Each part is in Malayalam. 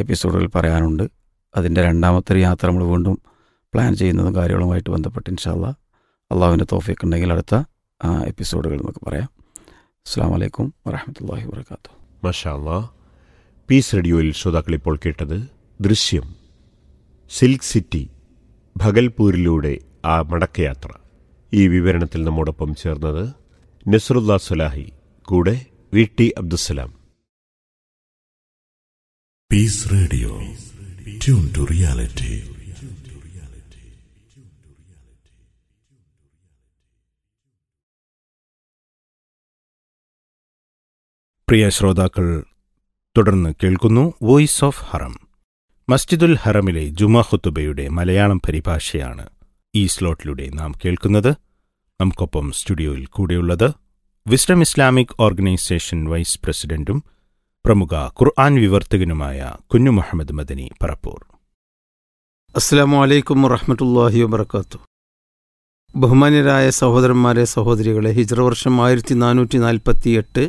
എപ്പിസോഡുകൾ പറയാനുണ്ട് അതിൻ്റെ രണ്ടാമത്തെ ഒരു യാത്ര നമ്മൾ വീണ്ടും പ്ലാൻ ചെയ്യുന്നതും കാര്യങ്ങളുമായിട്ട് ബന്ധപ്പെട്ട് ഇൻഷാല്ല അള്ളാഹുവിൻ്റെ തോഫിക്ക് ഉണ്ടെങ്കിൽ അടുത്ത ആ, എപ്പിസോഡുകൾ നമുക്ക് പറയാം അസ്സാം വലൈക്കും വറഹമത്തല്ലാഹി വാത്തു മഷാല്ല പീസ് റേഡിയോയിൽ ശ്രോതാക്കൾ ഇപ്പോൾ കേട്ടത് ദൃശ്യം സിൽക്ക് സിറ്റി ഭഗൽപൂരിലൂടെ ആ മടക്കയാത്ര ഈ വിവരണത്തിൽ നമ്മോടൊപ്പം ചേർന്നത് നസറുല്ല സുലാഹി കൂടെ V T Abdussalam Peace Radio. Tune to reality. പ്രിയ ശ്രോതാക്കൾ തുടർന്ന് കേൾക്കുന്നു വോയിസ് ഓഫ് ഹറം മസ്ജിദുൽ ഹറമിലെ ജുമാ ഖുത്തുബയുടെ മലയാളം പരിഭാഷയാണ് ഈ സ്ലോട്ടിലൂടെ നാം കേൾക്കുന്നത് നമുക്കൊപ്പം സ്റ്റുഡിയോയിൽ കൂടെയുള്ളത് വിസ്ഡം ഇസ്ലാമിക് ഓർഗനൈസേഷൻ വൈസ് പ്രസിഡന്റും പ്രമുഖ ഖുർആൻ വിവർത്തകനുമായ കുഞ്ഞു മുഹമ്മദ് മദനി പറപ്പൂർ അസ്സാം വലൈക്കും വറഹമത്തല്ലാഹി വബർക്കാത്തു ബഹുമാന്യരായ സഹോദരന്മാരെ സഹോദരികളെ ഹിജ്ര വർഷം ആയിരത്തി നാനൂറ്റി നാൽപ്പത്തി എട്ട്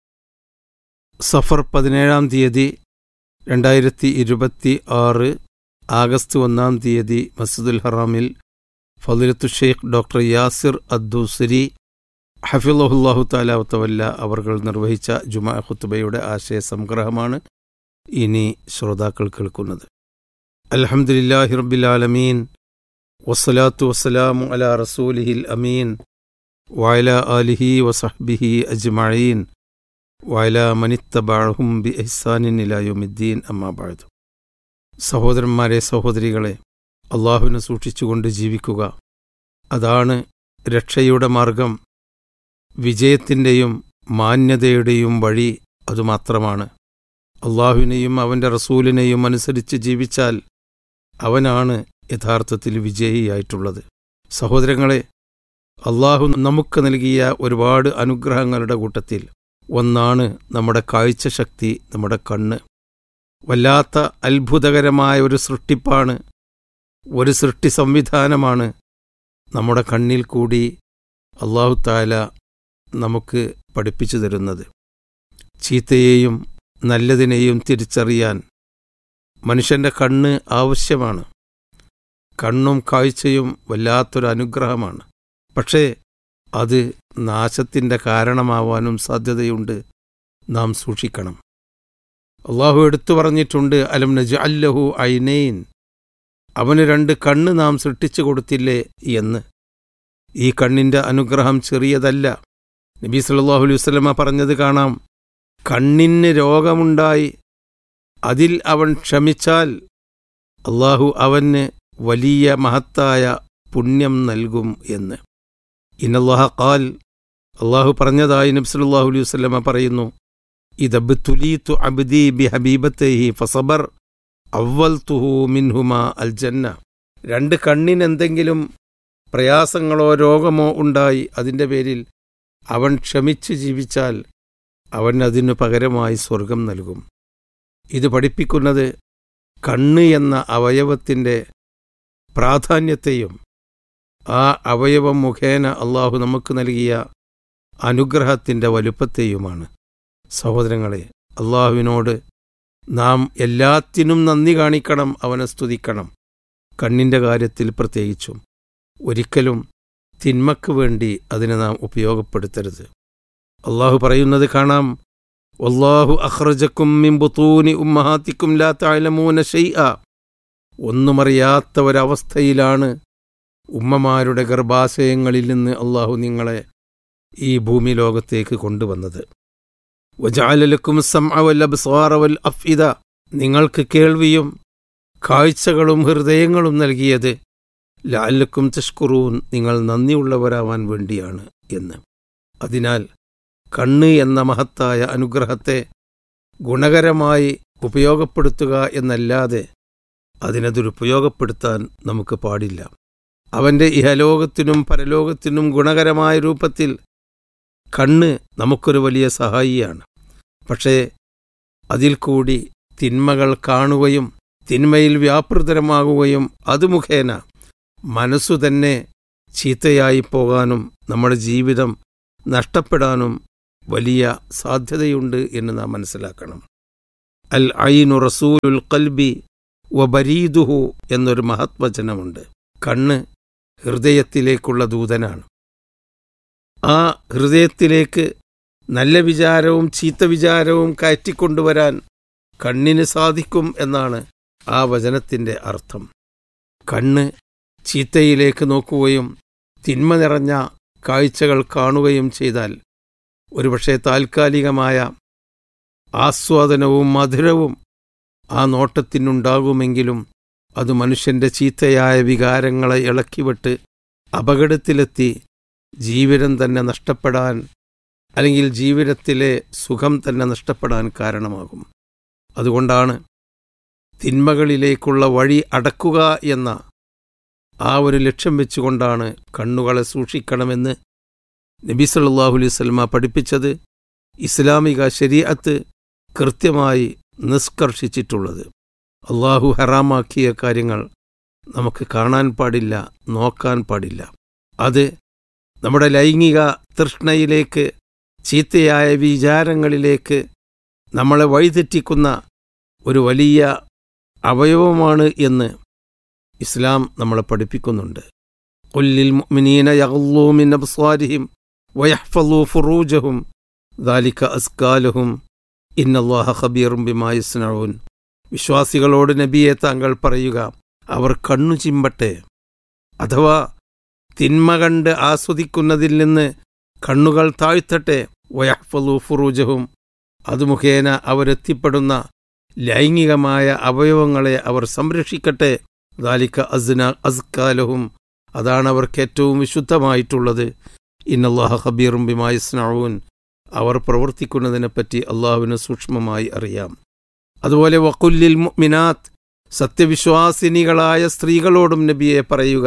സഫർ പതിനേഴാം തീയതി രണ്ടായിരത്തി ഇരുപത്തി ആറ് ആഗസ്റ്റ് ഒന്നാം തീയതി മസ്ജിദുൽ ഹറാമിൽ ഫദിലത്തു ഷെയ്ഖ് ഡോക്ടർ യാസിർ അദ്ദൂസരി ഹഫിള്ളാഹു താലാവത്തവല്ല അവർകൾ നിർവഹിച്ച ജുമാ ഖുത്തുബയുടെ ആശയ സംഗ്രഹമാണ് ഇനി ശ്രോതാക്കൾ കേൾക്കുന്നത് അൽഹംദുലില്ലാഹി റബ്ബിൽ ആലമീൻ വസ്സലാത്തു വസ്സലാമു അലാ റസൂലിഹിൽ അമീൻ വഅല ആലിഹി വസഹ്ബിഹി അജ്മഈൻ വഅല മനിത്തബഅഹും ബി ഇഹ്സാനിൻ ഇലാ യൗമിദ്ദീൻ അമ്മാ ബഅദ് സഹോദരന്മാരെ സഹോദരികളെ അള്ളാഹുവിനെ സൂക്ഷിച്ചുകൊണ്ട് ജീവിക്കുക അതാണ് രക്ഷയുടെ മാർഗം വിജയത്തിൻ്റെയും മാന്യതയുടെയും വഴി അതുമാത്രമാണ് അള്ളാഹുവിനെയും അവൻ്റെ റസൂലിനെയും അനുസരിച്ച് ജീവിച്ചാൽ അവനാണ് യഥാർത്ഥത്തിൽ വിജയിയായിട്ടുള്ളത് സഹോദരങ്ങളെ അള്ളാഹു നമുക്ക് നൽകിയ ഒരുപാട് അനുഗ്രഹങ്ങളുടെ കൂട്ടത്തിൽ ഒന്നാണ് നമ്മുടെ കാഴ്ചശക്തി നമ്മുടെ കണ്ണ് വല്ലാത്ത അത്ഭുതകരമായ ഒരു സൃഷ്ടിപ്പാണ് ഒരു സൃഷ്ടി സംവിധാനമാണ് നമ്മുടെ കണ്ണിൽ കൂടി അള്ളാഹു താല നമുക്ക് പഠിപ്പിച്ചു തരുന്നത് ചീത്തയെയും നല്ലതിനെയും തിരിച്ചറിയാൻ മനുഷ്യന്റെ കണ്ണ് ആവശ്യമാണ് കണ്ണും കാഴ്ചയും വല്ലാത്തൊരു അനുഗ്രഹമാണ് പക്ഷേ അത് നാശത്തിന്റെ കാരണമാവാനും സാധ്യതയുണ്ട് നാം സൂക്ഷിക്കണം അള്ളാഹു എടുത്തു പറഞ്ഞിട്ടുണ്ട് അലം നജ് അല്ലഹു ഐനൈൻ അവന് രണ്ട് കണ്ണ് നാം സൃഷ്ടിച്ചു കൊടുത്തില്ലേ എന്ന് ഈ കണ്ണിന്റെ അനുഗ്രഹം ചെറിയതല്ല നബി സല്ലല്ലാഹു അലൈഹി വസല്ലമ പറഞ്ഞത് കാണാം കണ്ണിന് രോഗമുണ്ടായി അതിൽ അവൻ ക്ഷമിച്ചാൽ അള്ളാഹു അവന് വലിയ മഹത്തായ പുണ്യം നൽകും എന്ന് ഇന്നല്ലാഹ ഖാൽ അള്ളാഹു പറഞ്ഞതായി നബ്സല്ലാഹു അലൈഹി വസല്ലമ പറയുന്നു ഇതബ്തുലീതു അബ്ദി ബി ഹബീബത്തൈഹി ഫസബർ അവൽതുഹു മിൻഹുമ അൽ ജന്ന രണ്ട് കണ്ണിനെന്തെങ്കിലും പ്രയാസങ്ങളോ രോഗമോ ഉണ്ടായി അതിൻ്റെ പേരിൽ അവൻ ക്ഷമിച്ച് ജീവിച്ചാൽ അവൻ അതിനു പകരമായി സ്വർഗം നൽകും ഇത് പഠിപ്പിക്കുന്നത് കണ്ണ് എന്ന അവയവത്തിൻ്റെ പ്രാധാന്യത്തെയും ആ അവയവം മുഖേന അള്ളാഹു നമുക്ക് നൽകിയ അനുഗ്രഹത്തിൻ്റെ വലുപ്പത്തെയുമാണ് സഹോദരങ്ങളെ അള്ളാഹുവിനോട് നാം എല്ലാത്തിനും നന്ദി കാണിക്കണം അവനെ സ്തുതിക്കണം കണ്ണിൻ്റെ കാര്യത്തിൽ പ്രത്യേകിച്ചും ഒരിക്കലും തിന്മക്ക് വേണ്ടി അതിനെ നാം ഉപയോഗപ്പെടുത്തരുത് അള്ളാഹു പറയുന്നത് കാണാം വല്ലാഹു അഖ്റജക്കും മിൻ ബുത്തൂനി ഉമ്മഹാത്തിക്കും ലാ തഅലമൂന ഷൈഅ ഒന്നുമറിയാത്ത ഒരവസ്ഥയിലാണ് ഉമ്മമാരുടെ ഗർഭാശയങ്ങളിൽ നിന്ന് അള്ളാഹു നിങ്ങളെ ഈ ഭൂമി ലോകത്തേക്ക് കൊണ്ടുവന്നത് വജാലലക്കും വൽ അബ്സാറ വൽ അഫ്ഇദ നിങ്ങൾക്ക് കേൾവിയും കാഴ്ചകളും ഹൃദയങ്ങളും നൽകിയത് ലാലക്കും തഷ്കുറൂൻ നിങ്ങൾ നന്ദിയുള്ളവരാവാൻ വേണ്ടിയാണ് എന്ന് അതിനാൽ കണ്ണ് എന്ന മഹത്തായ അനുഗ്രഹത്തെ ഗുണകരമായി ഉപയോഗപ്പെടുത്തുക എന്നല്ലാതെ അതിനെ ദുരുപയോഗപ്പെടുത്താൻ നമുക്ക് പാടില്ല അവന്റെ ഇഹലോകത്തിനും പരലോകത്തിനും ഗുണകരമായ രൂപത്തിൽ കണ്ണ് നമുക്കൊരു വലിയ സഹായിയാണ് പക്ഷേ അതിൽ കൂടി തിന്മകൾ കാണുകയും തിന്മയിൽ വ്യാപൃതരമാകുകയും അത് മുഖേന മനസ്സു തന്നെ ചീത്തയായി പോകാനും നമ്മുടെ ജീവിതം നഷ്ടപ്പെടാനും വലിയ സാധ്യതയുണ്ട് എന്ന് നാം മനസ്സിലാക്കണം അൽ ഐനു റസൂലുൽ കൽബി വബരീദുഹു എന്നൊരു മഹത്വചനമുണ്ട് കണ്ണ് ഹൃദയത്തിലേക്കുള്ള ദൂതനാണ് ആ ഹൃദയത്തിലേക്ക് നല്ല വിചാരവും ചീത്ത വിചാരവും കയറ്റിക്കൊണ്ടുവരാൻ കണ്ണിന് സാധിക്കും എന്നാണ് ആ വചനത്തിൻ്റെ അർത്ഥം കണ്ണ് ചീത്തയിലേക്ക് നോക്കുകയും തിന്മ നിറഞ്ഞ കാഴ്ചകൾ കാണുകയും ചെയ്താൽ ഒരുപക്ഷെ താൽക്കാലികമായ ആസ്വാദനവും മധുരവും ആ നോട്ടത്തിനുണ്ടാകുമെങ്കിലും അത് മനുഷ്യന്റെ ചീത്തയായ വികാരങ്ങളെ ഇളക്കിവിട്ട് അപകടത്തിലെത്തി ജീവിതം തന്നെ നഷ്ടപ്പെടാൻ അല്ലെങ്കിൽ ജീവിതത്തിലെ സുഖം തന്നെ നഷ്ടപ്പെടാൻ കാരണമാകും അതുകൊണ്ടാണ് തിന്മകളിലേക്കുള്ള വഴി അടക്കുക എന്ന ആ ഒരു ലക്ഷ്യം വെച്ചുകൊണ്ടാണ് കണ്ണുകളെ സൂക്ഷിക്കണമെന്ന് നബി സല്ലല്ലാഹു അലൈഹി വസല്ലമ പഠിപ്പിച്ചത് ഇസ്ലാമിക ശരീഅത്ത് കൃത്യമായി നിഷ്കർഷിച്ചിട്ടുള്ളത് അള്ളാഹു ഹറാമാക്കിയ കാര്യങ്ങൾ നമുക്ക് കാണാൻ പാടില്ല നോക്കാൻ പാടില്ല അത് നമ്മുടെ ലൈംഗിക തൃഷ്ണയിലേക്ക് ചീത്തയായ വിചാരങ്ങളിലേക്ക് നമ്മളെ വഴിതെറ്റിക്കുന്ന ഒരു വലിയ അവയവമാണ് എന്ന് ഇസ്ലാം നമ്മളെ പഠിപ്പിക്കുന്നുണ്ട് കൊല്ലിൽ മുഅ്മിനീന യഗ്ളൂ മിൻ അബ്സാരിഹിം വയഹ്ഫളൂ ഫുറൂജഹും ദാലിക അസ്കാലഹും ഇന്നല്ലാഹ ഖബീറും ബിമാ യസ്നഊൻ വിശ്വാസികളോട് നബിയെ താങ്കൾ പറയുക അവർ കണ്ണു ചിമ്പട്ടെ അഥവാ തിന്മ കണ്ട് ആസ്വദിക്കുന്നതിൽ നിന്ന് കണ്ണുകൾ താഴ്ത്തട്ടെ വയഹ്ഫലു ഫുറൂജഹും അത് മുഖേന അവരെത്തിപ്പെടുന്ന ലൈംഗികമായ അവയവങ്ങളെ അവർ സംരക്ഷിക്കട്ടെ ദാലിക്ക അസ്ന അസ്കാലഹും അതാണ് അവർക്ക് ഏറ്റവും വിശുദ്ധമായിട്ടുള്ളത് ഇന്നല്ലാഹ ഹബീറും ബിമായസ്നഊൻ അവർ പ്രവർത്തിക്കുന്നതിനെപ്പറ്റി അള്ളാഹുവിന് സൂക്ഷ്മമായി അറിയാം അതുപോലെ വക്കുല്ലിൽ മുഅ്മിനാത്ത് സത്യവിശ്വാസിനികളായ സ്ത്രീകളോടും നബിയെ പറയുക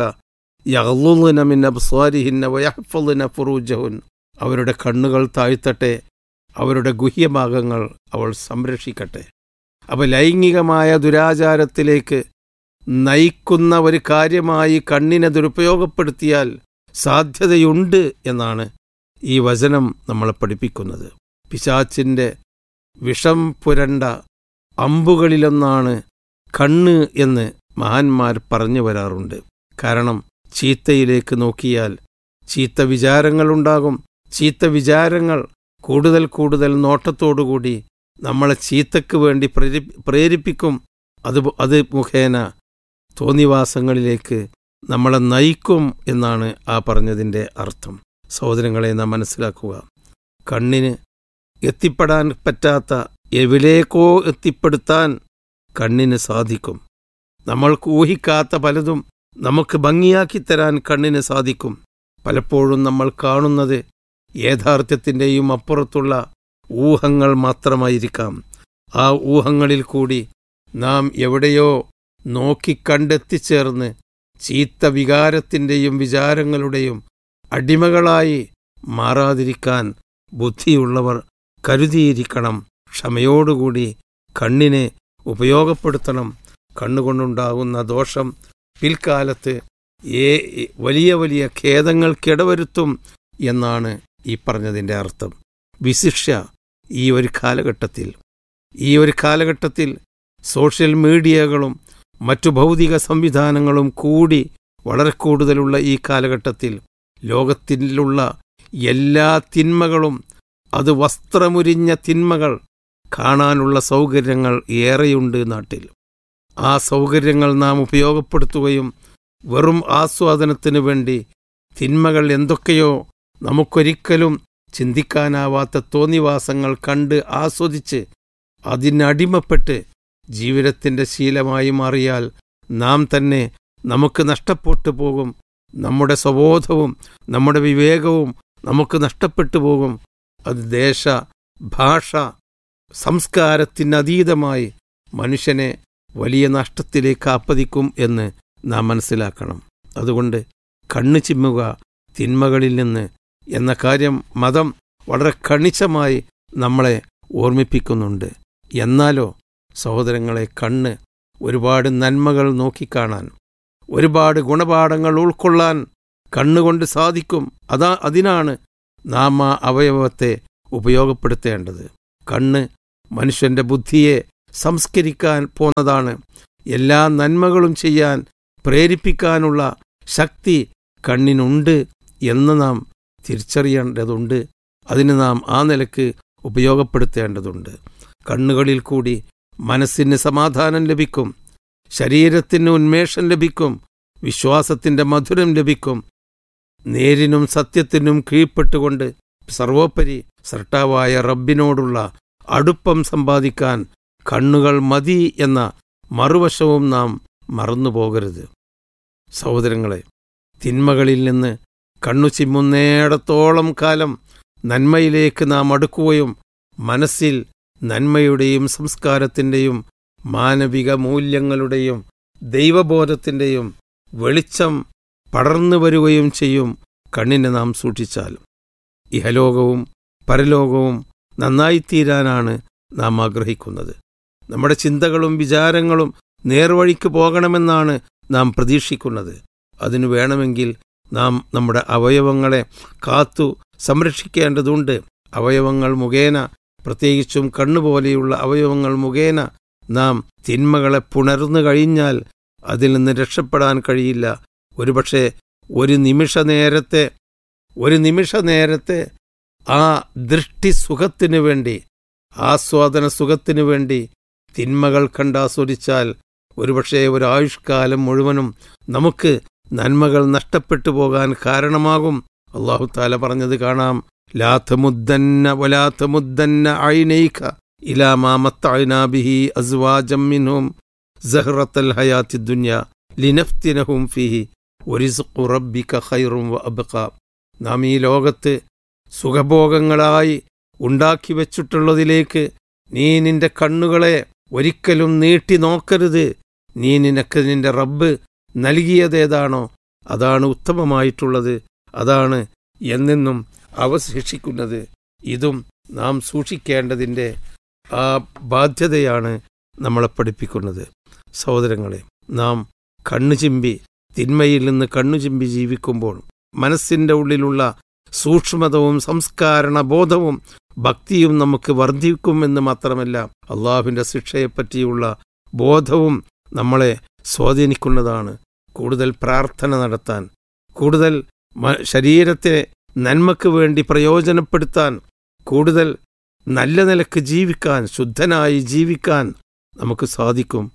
യഗ്ളുന മിൻ അബ്സാരിഹിന്ന വയഹ്ഫളുന ഫുറൂജഹുൻ അവരുടെ കണ്ണുകൾ താഴ്ത്തട്ടെ അവരുടെ ഗുഹ്യഭാഗങ്ങൾ അവൾ സംരക്ഷിക്കട്ടെ അപ്പോൾ ലൈംഗികമായ ദുരാചാരത്തിലേക്ക് നയിക്കുന്ന ഒരു കാര്യമായി കണ്ണിനെ ദുരുപയോഗപ്പെടുത്തിയാൽ സാധ്യതയുണ്ട് എന്നാണ് ഈ വചനം നമ്മളെ പഠിപ്പിക്കുന്നത് പിശാച്ചിൻ്റെ വിഷം പുരണ്ട അമ്പുകളിലൊന്നാണ് കണ്ണ് എന്ന് മഹാന്മാർ പറഞ്ഞു വരാറുണ്ട് കാരണം ചീത്തയിലേക്ക് നോക്കിയാൽ ചീത്ത വിചാരങ്ങളുണ്ടാകും ചീത്ത വിചാരങ്ങൾ കൂടുതൽ കൂടുതൽ നോട്ടത്തോടുകൂടി നമ്മളെ ചീത്തക്ക് വേണ്ടി പ്രേരി- പ്രേരിപ്പിക്കും അത് അത് മുഖേന തോന്നിവാസങ്ങളിലേക്ക് നമ്മളെ നയിക്കും എന്നാണ് ആ പറഞ്ഞതിൻ്റെ അർത്ഥം സഹോദരങ്ങളെ നാം മനസ്സിലാക്കുക കണ്ണിന് എത്തിപ്പെടാൻ പറ്റാത്ത എവിടേക്കോ എത്തിപ്പെടുത്താൻ കണ്ണിന് സാധിക്കും നമ്മൾക്ക് ഊഹിക്കാത്ത പലതും നമുക്ക് ഭംഗിയാക്കി തരാൻ കണ്ണിന് സാധിക്കും പലപ്പോഴും നമ്മൾ കാണുന്നത് യാഥാർത്ഥ്യത്തിൻ്റെയും അപ്പുറത്തുള്ള ഊഹങ്ങൾ മാത്രമായിരിക്കാം ആ ഊഹങ്ങളിൽ കൂടി നാം എവിടെയോ നോക്കിക്കണ്ടെത്തിച്ചേർന്ന് ചീത്ത വികാരത്തിൻ്റെയും വിചാരങ്ങളുടെയും അടിമകളായി മാറാതിരിക്കാൻ ബുദ്ധിയുള്ളവർ കരുതിയിരിക്കണം ക്ഷമയോടുകൂടി കണ്ണിനെ ഉപയോഗപ്പെടുത്തണം കണ്ണുകൊണ്ടുണ്ടാകുന്ന ദോഷം പിൽക്കാലത്ത് ഏ വലിയ വലിയ ഖേദങ്ങൾക്കിടവരുത്തും എന്നാണ് ഈ പറഞ്ഞതിൻ്റെ അർത്ഥം വിശിഷ്യ ഈ ഒരു കാലഘട്ടത്തിൽ ഈ ഒരു കാലഘട്ടത്തിൽ സോഷ്യൽ മീഡിയകളും മറ്റു ഭൗതിക സംവിധാനങ്ങളും കൂടി വളരെ കൂടുതലുള്ള ഈ കാലഘട്ടത്തിൽ ലോകത്തിലുള്ള എല്ലാ തിന്മകളും അത് വസ്ത്രമുരിഞ്ഞ തിന്മകൾ കാണാനുള്ള സൗകര്യങ്ങൾ ഏറെയുണ്ട് നാട്ടിൽ ആ സൗകര്യങ്ങൾ നാം ഉപയോഗപ്പെടുത്തുകയും വെറും ആസ്വാദനത്തിനു വേണ്ടി തിന്മകൾ എന്തൊക്കെയോ നമുക്കൊരിക്കലും ചിന്തിക്കാനാവാത്ത തോന്നിവാസങ്ങൾ കണ്ട് ആസ്വദിച്ച് അതിനടിമപ്പെട്ട് ജീവിതത്തിൻ്റെ ശീലമായി മാറിയാൽ നാം തന്നെ നമുക്ക് നഷ്ടപ്പെട്ടു പോകും നമ്മുടെ സ്വബോധവും നമ്മുടെ വിവേകവും നമുക്ക് നഷ്ടപ്പെട്ടു പോകും അത് ദേശ ഭാഷ സംസ്കാരത്തിനതീതമായി മനുഷ്യനെ വലിയ നഷ്ടത്തിലേക്ക് ആപ്പതിക്കും എന്ന് നാം മനസ്സിലാക്കണം അതുകൊണ്ട് കണ്ണു ചിമ്മുക തിന്മകളിൽ നിന്ന് എന്ന കാര്യം മതം വളരെ കണിശമായി നമ്മളെ ഓർമ്മിപ്പിക്കുന്നുണ്ട് എന്നാലോ സഹോദരങ്ങളെ കണ്ണ് ഒരുപാട് നന്മകൾ നോക്കിക്കാണാൻ ഒരുപാട് ഗുണപാഠങ്ങൾ ഉൾക്കൊള്ളാൻ കണ്ണുകൊണ്ട് സാധിക്കും അതാ അതിനാണ് നാം ആ അവയവത്തെ ഉപയോഗപ്പെടുത്തേണ്ടത് കണ്ണ് മനുഷ്യന്റെ ബുദ്ധിയെ സംസ്കരിക്കാൻ പോന്നതാണ് എല്ലാ നന്മകളും ചെയ്യാൻ പ്രേരിപ്പിക്കാനുള്ള ശക്തി കണ്ണിനുണ്ട് എന്ന് നാം തിരിച്ചറിയേണ്ടതുണ്ട് അതിന് നാം ആ നിലക്ക് ഉപയോഗപ്പെടുത്തേണ്ടതുണ്ട് കണ്ണുകളിൽ കൂടി മനസ്സിന് സമാധാനം ലഭിക്കും ശരീരത്തിന് ഉന്മേഷം ലഭിക്കും വിശ്വാസത്തിന്റെ മധുരം ലഭിക്കും നേരിനും സത്യത്തിനും കീഴ്പ്പെട്ടുകൊണ്ട് സർവോപരി സർട്ടാവായ റബ്ബിനോടുള്ള അടുപ്പം സമ്പാദിക്കാൻ കണ്ണുകൾ മതി എന്ന മറുവശവും നാം മറന്നുപോകരുത് സഹോദരങ്ങളെ തിന്മകളിൽ നിന്ന് കണ്ണു ചിമ്മുന്നേടത്തോളം കാലം നന്മയിലേക്ക് നാം അടുക്കുകയും മനസ്സിൽ നന്മയുടെയും സംസ്കാരത്തിൻ്റെയും മാനവിക മൂല്യങ്ങളുടെയും ദൈവബോധത്തിൻ്റെയും വെളിച്ചം പടർന്നു വരികയും ചെയ്യും കണ്ണിനെ നാം സൂക്ഷിച്ചാൽ ഇഹലോകവും പരലോകവും നന്നായിത്തീരാനാണ് നാം ആഗ്രഹിക്കുന്നത് നമ്മുടെ ചിന്തകളും വിചാരങ്ങളും നേർവഴിക്ക് പോകണമെന്നാണ് നാം പ്രതീക്ഷിക്കുന്നത് അതിനു വേണമെങ്കിൽ നാം നമ്മുടെ അവയവങ്ങളെ കാത്തു സംരക്ഷിക്കേണ്ടതുണ്ട് അവയവങ്ങൾ മുഖേന പ്രത്യേകിച്ചും കണ്ണുപോലെയുള്ള അവയവങ്ങൾ മുഖേന നാം തിന്മകളെ പുണർന്നു കഴിഞ്ഞാൽ അതിൽ നിന്ന് രക്ഷപ്പെടാൻ കഴിയില്ല ഒരുപക്ഷെ ഒരു നിമിഷ നേരത്തെ ഒരു നിമിഷ നേരത്തെ ആ ദൃഷ്ടി സുഖത്തിനു വേണ്ടി ആസ്വാദന സുഖത്തിനു വേണ്ടി തിന്മകൾ കണ്ടാസ്വദിച്ചാൽ ഒരുപക്ഷെ ഒരായുഷ്കാലം മുഴുവനും നമുക്ക് നന്മകൾ നഷ്ടപ്പെട്ടു പോകാൻ കാരണമാകും അള്ളാഹു താല പറഞ്ഞത് കാണാം ലാത്തമുദ്ദന്ന വലാത്തമുദ്ദന്ന ഐനൈക ഇലാമാമത്തൈനാബിഹി അസ്വാജം മിൻഹും സഹ്റത്തൽ ഹയാത്തി ദുന്യ ലിനഫ്തിനഹും ഫിഹി ഒരിസുഖു റബ്ബിക ഖൈറും വ അബ്ഖ നാം ഈ ലോകത്ത് സുഖഭോഗങ്ങളായി ഉണ്ടാക്കി വച്ചിട്ടുള്ളതിലേക്ക് നീ നിന്റെ കണ്ണുകളെ ഒരിക്കലും നീട്ടി നോക്കരുത് നീ നിനക്ക് നിന്റെ റബ്ബ് നൽകിയതേതാണോ അതാണ് ഉത്തമമായിട്ടുള്ളത് അതാണ് എന്നെന്നും അവശേഷിക്കുന്നത് ഇതും നാം സൂക്ഷിക്കേണ്ടതിൻ്റെ ആ ബാധ്യതയാണ് നമ്മളെ പഠിപ്പിക്കുന്നത് സഹോദരങ്ങളെ നാം കണ്ണു ചിമ്പി തിന്മയിൽ നിന്ന് കണ്ണു ചിമ്പി ജീവിക്കുമ്പോൾ മനസ്സിൻ്റെ ഉള്ളിലുള്ള സൂക്ഷ്മതവും സംസ്കാരണ ബോധവും ഭക്തിയും നമുക്ക് വർദ്ധിക്കുമെന്ന് മാത്രമല്ല അള്ളാഹുവിൻ്റെ ശിക്ഷയെപ്പറ്റിയുള്ള ബോധവും നമ്മളെ സ്വാധീനിക്കുന്നതാണ് കൂടുതൽ പ്രാർത്ഥന നടത്താൻ കൂടുതൽ മ- ശരീരത്തെ നന്മക്ക് വേണ്ടി പ്രയോജനപ്പെടുത്താൻ കൂടുതൽ നല്ല നിലക്ക് ജീവിക്കാൻ ശുദ്ധനായി ജീവിക്കാൻ നമുക്ക് സാധിക്കും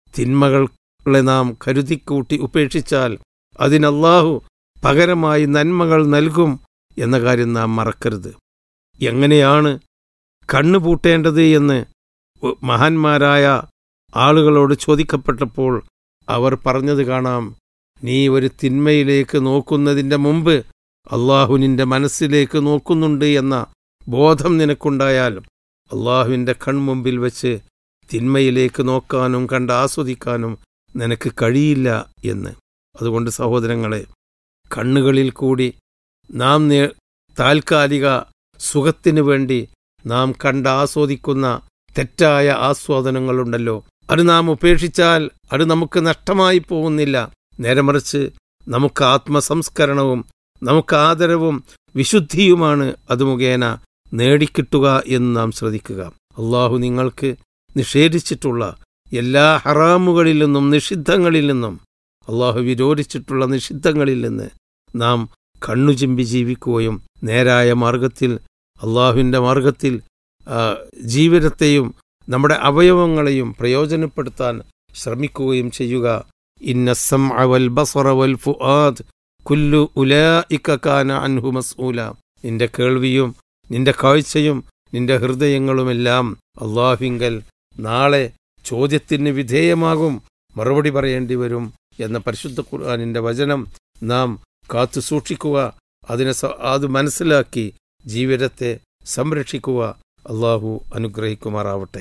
തിന്മകളെ നാം കരുതിക്കൂട്ടി ഉപേക്ഷിച്ചാൽ അതിനല്ലാഹു പകരമായി നന്മകൾ നൽകും എന്ന കാര്യം നാം മറക്കരുത് എങ്ങനെയാണ് കണ്ണുപൂട്ടേണ്ടത് എന്ന് ഉ- മഹാന്മാരായ ആളുകളോട് ചോദിക്കപ്പെട്ടപ്പോൾ അവർ പറഞ്ഞത് കാണാം നീ ഒരു തിന്മയിലേക്ക് നോക്കുന്നതിൻ്റെ മുമ്പ് അള്ളാഹു നിന്റെ മനസ്സിലേക്ക് നോക്കുന്നുണ്ട് എന്ന ബോധം നിനക്കുണ്ടായാൽ അള്ളാഹുവിൻ്റെ കൺമുമ്പിൽ വെച്ച് തിന്മയിലേക്ക് നോക്കാനും കണ്ട് ആസ്വദിക്കാനും നിനക്ക് കഴിയില്ല എന്ന് അതുകൊണ്ട് സഹോദരങ്ങളെ കണ്ണുകളിൽ കൂടി നാം നേ- താൽക്കാലിക സുഖത്തിനു വേണ്ടി നാം കണ്ട് ആസ്വദിക്കുന്ന തെറ്റായ ആസ്വാദനങ്ങളുണ്ടല്ലോ അത് നാം ഉപേക്ഷിച്ചാൽ അത് നമുക്ക് നഷ്ടമായി പോകുന്നില്ല നേരെ മറിച്ച് നമുക്ക് ആത്മസംസ്കരണവും നമുക്ക് ആദരവും വിശുദ്ധിയുമാണ് അത് മുഖേന നേടിക്കിട്ടുക എന്ന് നാം ശ്രദ്ധിക്കുക അള്ളാഹു നിങ്ങൾക്ക് നിഷേധിച്ചിട്ടുള്ള എല്ലാ ഹറാമുകളിൽ നിന്നും നിഷിദ്ധങ്ങളിൽ നിന്നും അള്ളാഹു വിരോധിച്ചിട്ടുള്ള നിഷിദ്ധങ്ങളിൽ നിന്ന് നാം കണ്ണുചിമ്പി ജീവിക്കുകയും നേരായ മാർഗത്തിൽ അള്ളാഹുവിൻ്റെ മാർഗത്തിൽ ആ, ജീവിതത്തെയും നമ്മുടെ അവയവങ്ങളെയും പ്രയോജനപ്പെടുത്താൻ ശ്രമിക്കുകയും ചെയ്യുക ഇന്നസം അവൽ ബസറ വൽ ഫുആദ് കുല്ലു ഉലായിക കാന അൻഹു മസ്ഊല നിന്റെ കേൾവിയും നിന്റെ കാഴ്ചയും നിന്റെ ഹൃദയങ്ങളുമെല്ലാം അള്ളാഹുവിങ്കൽ നാളെ ചോദ്യത്തിന് വിധേയമാകും മറുപടി പറയേണ്ടി വരും എന്ന പരിശുദ്ധ ഖുർആാനിന്റെ വചനം നാം കാത്തു സൂക്ഷിക്കുക അതിനെ സ- അത് മനസ്സിലാക്കി ജീവിതത്തെ സംരക്ഷിക്കുക അള്ളാഹു അനുഗ്രഹിക്കുമാറാവട്ടെ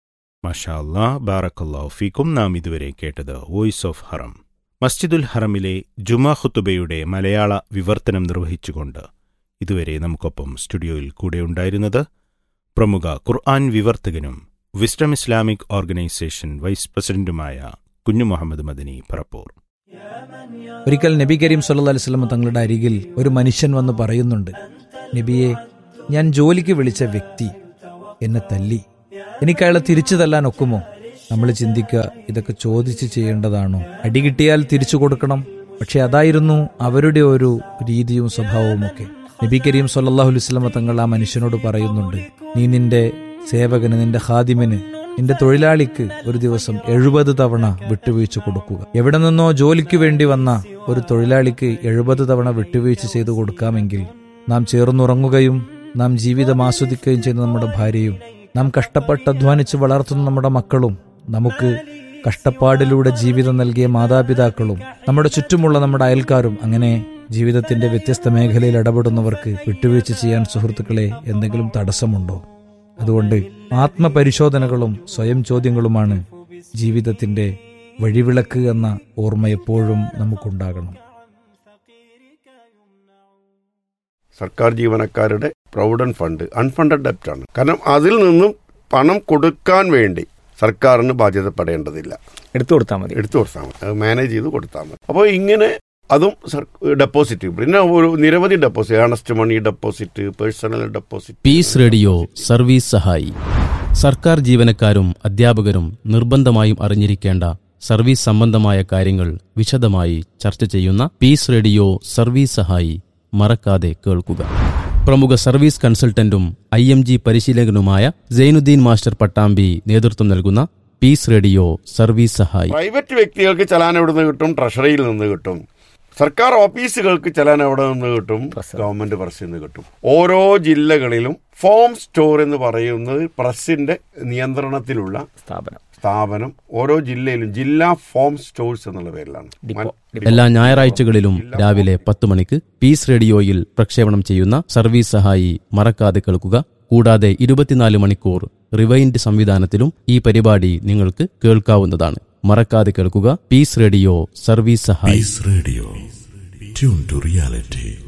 മഷാ അല്ലാ ബാറക്കല്ലാഹു ഫീക്കും നാം ഇതുവരെ കേട്ടത് വോയിസ് ഓഫ് ഹറം മസ്ജിദുൽ ഹറമിലെ ജുമാ ഖുത്തുബയുടെ മലയാള വിവർത്തനം നിർവഹിച്ചുകൊണ്ട് ഇതുവരെ നമുക്കൊപ്പം സ്റ്റുഡിയോയിൽ കൂടെയുണ്ടായിരുന്നത് പ്രമുഖ ഖുർആൻ വിവർത്തകനും വിസ്ഡം ഇസ്ലാമിക് ഓർഗനൈസേഷൻ വൈസ് പ്രസിഡന്റുമായ കുഞ്ഞു മുഹമ്മദ് മദനി പറപ്പൂർ ഒരിക്കൽ നബി കരീം സല്ലല്ലാഹു അലൈഹി വസല്ലം തങ്ങളുടെ അരികിൽ ഒരു മനുഷ്യൻ വന്ന് പറയുന്നുണ്ട് നബിയെ ഞാൻ ജോലിക്ക് വിളിച്ച വ്യക്തി എന്നെ തല്ലി എനിക്ക് അയാളെ തിരിച്ചു തല്ലാൻ ഒക്കുമോ നമ്മൾ ചിന്തിക്കുക ഇതൊക്കെ ചോദിച്ച് ചെയ്യേണ്ടതാണോ അടി കിട്ടിയാൽ തിരിച്ചു കൊടുക്കണം പക്ഷെ അതായിരുന്നു അവരുടെ ഒരു രീതിയും സ്വഭാവവും ഒക്കെ നബി കരീം സല്ലാഹു വസ്ലമ തങ്ങൾ ആ മനുഷ്യനോട് പറയുന്നുണ്ട് നീ നിന്റെ സേവകന് നിന്റെ ഹാദിമിന് നിന്റെ തൊഴിലാളിക്ക് ഒരു ദിവസം എഴുപത് തവണ വിട്ടുവീഴ്ച കൊടുക്കുക എവിടെ നിന്നോ ജോലിക്ക് വേണ്ടി വന്ന ഒരു തൊഴിലാളിക്ക് എഴുപത് തവണ വിട്ടുവീഴ്ച ചെയ്തു കൊടുക്കാമെങ്കിൽ നാം ചേർന്നുറങ്ങുകയും നാം ജീവിതം ആസ്വദിക്കുകയും ചെയ്യുന്ന നമ്മുടെ ഭാര്യയും നാം കഷ്ടപ്പെട്ട് അധ്വാനിച്ച് വളർത്തുന്ന നമ്മുടെ മക്കളും നമുക്ക് കഷ്ടപ്പാടിലൂടെ ജീവിതം നൽകിയ മാതാപിതാക്കളും നമ്മുടെ ചുറ്റുമുള്ള നമ്മുടെ അയൽക്കാരും അങ്ങനെ ജീവിതത്തിന്റെ വ്യത്യസ്ത മേഖലയിൽ ഇടപെടുന്നവർക്ക് വിട്ടുവീഴ്ച ചെയ്യാൻ സുഹൃത്തുക്കളെ എന്തെങ്കിലും തടസ്സമുണ്ടോ അതുകൊണ്ട് ആത്മപരിശോധനകളും സ്വയം ചോദ്യങ്ങളുമാണ് ജീവിതത്തിന്റെ വഴിവിളക്ക് എന്ന ഓർമ്മ എപ്പോഴും നമുക്കുണ്ടാകണം സർക്കാർ ജീവനക്കാരുടെ പ്രൊവിഡന്റ് ഫണ്ട് അൺഫണ്ടഡ് ഡെപ്റ്റ് ആണ് കാരണം അതിൽ നിന്നും പണം കൊടുക്കാൻ വേണ്ടി സർക്കാരിന് ബാധ്യതപ്പെടേണ്ടതില്ല എടുത്തു കൊടുത്താൽ മതി എടുത്തു കൊടുത്താൽ മതി അത് മാനേജ് ചെയ്ത് കൊടുത്താൽ മതി അപ്പോൾ ഇങ്ങനെ അതും ഡെപ്പോസിറ്റ് പിന്നെ ഒരു നിരവധി deposit earnest money deposit personal deposit Peace Radio service Sahayi സർക്കാർ ജീവനക്കാരും അധ്യാപകരും നിർബന്ധമായും അറിഞ്ഞിരിക്കേണ്ട സർവീസ് സംബന്ധമായ കാര്യങ്ങൾ വിശദമായി ചർച്ച ചെയ്യുന്ന പീസ് റേഡിയോ സർവീസ് സഹായി മറക്കാതെ കേൾക്കുക പ്രമുഖ സർവീസ് കൺസൾട്ടന്റും ഐ എം ജി പരിശീലകനുമായ സൈനുദ്ദീൻ മാസ്റ്റർ പട്ടാമ്പി നേതൃത്വം നൽകുന്ന Peace Radio service Sahayi private വ്യക്തികൾക്ക് ചലാൻ എവിടെ നിന്ന് കിട്ടും ട്രഷറിയിൽ നിന്ന് കിട്ടും സർക്കാർ ഓഫീസുകൾക്ക് ചലാൻ എവിടെ നിന്ന് കിട്ടും ഗവൺമെന്റ് പ്രസ്സിൽ നിന്ന് കിട്ടും ഓരോ ജില്ലകളിലും ഫോം സ്റ്റോർ എന്ന് പറയുന്നത് പ്രസിന്റെ നിയന്ത്രണത്തിലുള്ള സ്ഥാപനം സ്ഥാപനം ഓരോ ജില്ലയിലും ജില്ലാ ഫോം സ്റ്റോഴ്സ് എന്നുള്ള പേരിലാണ് ഡിപ്പോ, മൻ- എല്ലാ ഞായറാഴ്ചകളിലും രാവിലെ പത്ത് മണിക്ക് പീസ് റേഡിയോയിൽ പ്രക്ഷേപണം ചെയ്യുന്ന സർവീസ് സഹായി മറക്കാതെ കേൾക്കുക കൂടാതെ ഇരുപത്തിനാല് മണിക്കൂർ റിവൈൻഡ് സംവിധാനത്തിലും ഈ പരിപാടി നിങ്ങൾക്ക് കേൾക്കാവുന്നതാണ് മറക്കാതെ കേൾക്കുക Peace Radio service Sahayi Peace Radio. Tune to reality.